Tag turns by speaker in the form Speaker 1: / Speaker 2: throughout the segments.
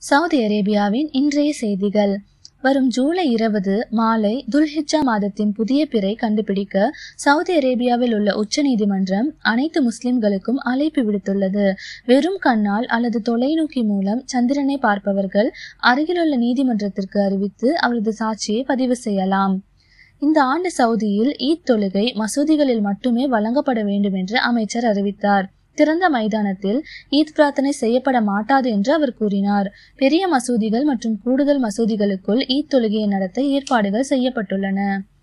Speaker 1: Saudi அரேபியாவின் இன்றைய செய்திகள் வரும் ஜூலை இருபது மாலை துல்ஹிஜ்ஜா மாதத்தின் புதிய பிறை கண்டுபிடிக்க சவுதி அரேபியாவில் உள்ள உச்ச நீதிமன்றம் அனைத்து முஸ்லிம்களுக்கும் அழைப்பு விடுத்துள்ளது வெறும் கண்ணால் அல்லது தொலைநோக்கி மூலம் சந்திரனை பார்ப்பவர்கள் அருகிலுள்ள நீதிமன்றத்திற்கு அறிவித்து அவரது சாட்சியை பதிவு செய்யலாம் இந்த ஆண்டு சவுதியில் ஈத் தொழுகை மசூதிகளில் மட்டுமே வழங்கப்பட வேண்டும் என்று அமைச்சர் அறிவித்தார் திறந்த மைதானத்தில் ஈத் பிரார்த்தனை செய்யப்பட மாட்டாது என்று அவர் கூறினார் பெரிய மசூதிகள் மற்றும் கூடுதல் மசூதிகளுக்குள் ஈத் தொழுகையை நடத்த ஏற்பாடுகள் செய்யப்பட்டுள்ளன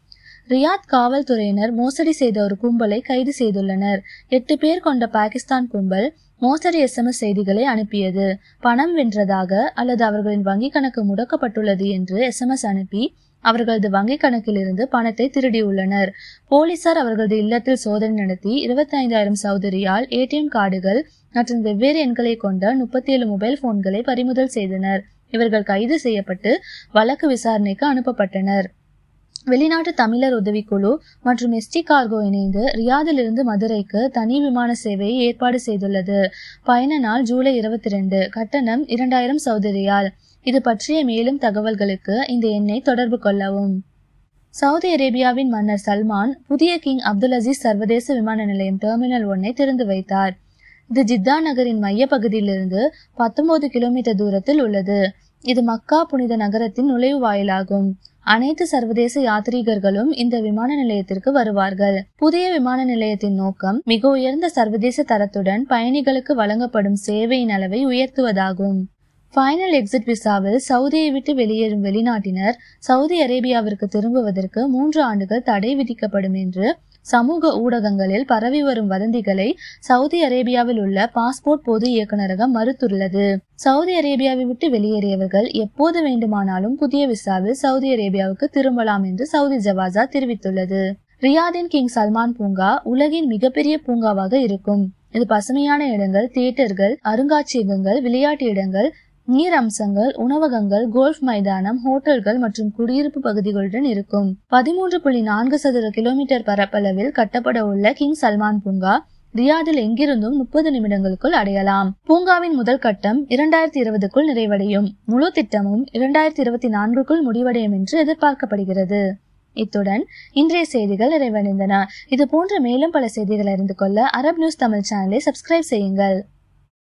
Speaker 1: ரியாத் காவல்துறையினர் மோசடி செய்த ஒரு கும்பலை கைது செய்துள்ளனர் எட்டு பேர் கொண்ட பாகிஸ்தான் கும்பல் மோசடி எஸ்எம்எஸ் செய்திகளை அனுப்பியது பணம் வென்றதாக அல்லது அவர்களின் வங்கிக் கணக்கு முடக்கப்பட்டுள்ளது என்று எஸ்எம்எஸ் அனுப்பி அவர்களது வங்கிக் கணக்கிலிருந்து பணத்தை திருடியுள்ளனர் போலீசார் அவர்களது இல்லத்தில் சோதனை நடத்தி இருபத்தி ஐந்தாயிரம் சவுதி ரியால் ஏடிஎம் கார்டுகள் மற்றும் வெவ்வேறு எண்களை கொண்ட முப்பத்தி ஏழு மொபைல் போன்களை பறிமுதல் செய்தனர் இவர்கள் கைது செய்யப்பட்டு வழக்கு விசாரணைக்கு அனுப்பப்பட்டனர் வெளிநாட்டு தமிழர் உதவிக்குழு மற்றும் எஸ்டி கார்கோ இணைந்து ரியாதிலிருந்து மதுரைக்கு தனி விமான சேவையை ஏற்பாடு செய்துள்ளது பயண நாள் ஜூலை இருபத்தி ரெண்டு கட்டணம் இரண்டாயிரம் சவுதி ரியால் இது பற்றிய மேலும் தகவல்களுக்கு இந்த எண்ணை தொடர்பு கொள்ளவும் சவுதி அரேபியாவின் மன்னர் சல்மான் புதிய கிங் அப்துல் அசீஸ் சர்வதேச விமான நிலையம் டெர்மினல் ஒன்னை திறந்து வைத்தார் இது ஜித்தா நகரின் மைய பகுதியிலிருந்து பத்தொன்பது கிலோமீட்டர் தூரத்தில் உள்ளது இது மக்கா புனித நகரத்தின் நுழைவு வாயிலாகும் அனைத்து சர்வதேச யாத்ரீகர்களும் இந்த விமான நிலையத்திற்கு வருவார்கள் புதிய விமான நிலையத்தின் நோக்கம் மிக உயர்ந்த சர்வதேச தரத்துடன் பயணிகளுக்கு வழங்கப்படும் சேவையின் அளவை உயர்த்துவதாகும் ஃபைனல் எக்ஸிட் விசாவில் சவுதியை விட்டு வெளியேறும் வெளிநாட்டினர் சவுதி அரேபியாவிற்கு திரும்புவதற்கு மூன்று ஆண்டுகள் தடை விதிக்கப்படும் என்று சமூக ஊடகங்களில் பரவி வரும் வதந்திகளை சவுதி அரேபியாவில் உள்ள பாஸ்போர்ட் பொது இயக்குநரகம் மறுத்துள்ளது சவுதி அரேபியாவை விட்டு வெளியேறியவர்கள் எப்போது வேண்டுமானாலும் புதிய விசாவில் சவுதி அரேபியாவுக்கு திரும்பலாம் என்று சவுதி ஜவாசா தெரிவித்துள்ளது ரியாதின் கிங் சல்மான் பூங்கா உலகின் மிகப்பெரிய பூங்காவாக இருக்கும் இது பசுமையான இடங்கள் தியேட்டர்கள் அருங்காட்சியகங்கள் விளையாட்டு இடங்கள் நீர் அம்சங்கள் உணவகங்கள் கோல்ஃப் மைதானம் ஹோட்டல்கள் மற்றும் குடியிருப்பு பகுதிகளுடன் இருக்கும் பதிமூன்று புள்ளி நான்கு சதுர கிலோமீட்டர் பரப்பளவில் கட்டப்பட உள்ள கிங் சல்மான் பூங்கா ரியாதில் எங்கிருந்தும் முப்பது நிமிடங்களுக்குள் அடையலாம் பூங்காவின் முதல் கட்டம் இரண்டாயிரத்தி இருபதுக்குள் நிறைவடையும் முழு திட்டமும் இரண்டாயிரத்தி இருபத்தி நான்குக்குள் முடிவடையும் என்று எதிர்பார்க்கப்படுகிறது இத்துடன் இன்றைய செய்திகள் நிறைவடைந்தன இது போன்ற மேலும் பல செய்திகளை அறிந்து கொள்ள அரப் நியூஸ் தமிழ் சேனலை சப்ஸ்கிரைப் செய்யுங்கள்